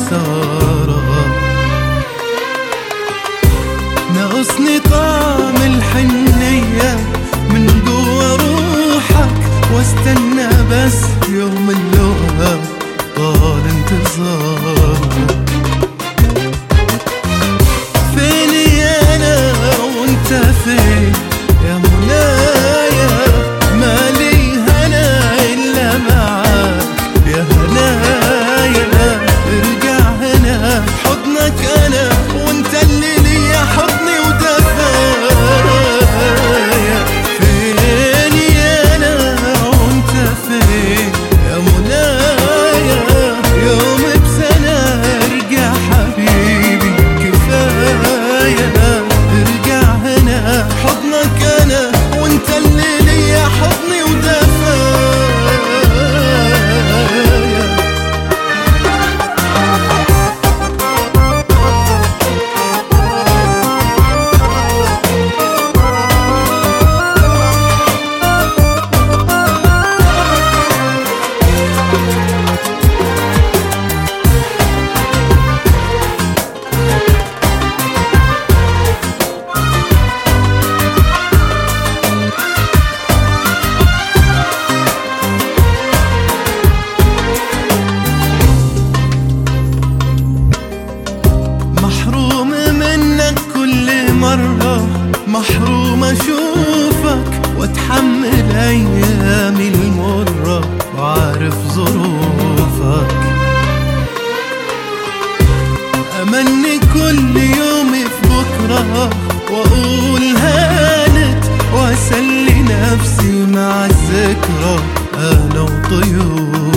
خسارة ناقصني طعم الحنية من جوا روحك واستنى بس يوم اللقاء طال انتظاره فين انا وانت فين يا منايا مالي هنا الا معاك يا هنايا ارجع هنا حضنك انا وانت اللي ليا حضني ودفايا فين يا انا وانت فين يا منايا يوم بسنة ارجع حبيبي كفاية ارجع هنا حضنك انا وانت اللي ليا حضني ودفايا محروم منك كل مرة محروم أشوفك وأتحمل أيامي المرة وعارف ظروفك أمني كل يوم في بكرة وأقول هانت وأسلي نفسي مع الذكرى أنا وطيوفك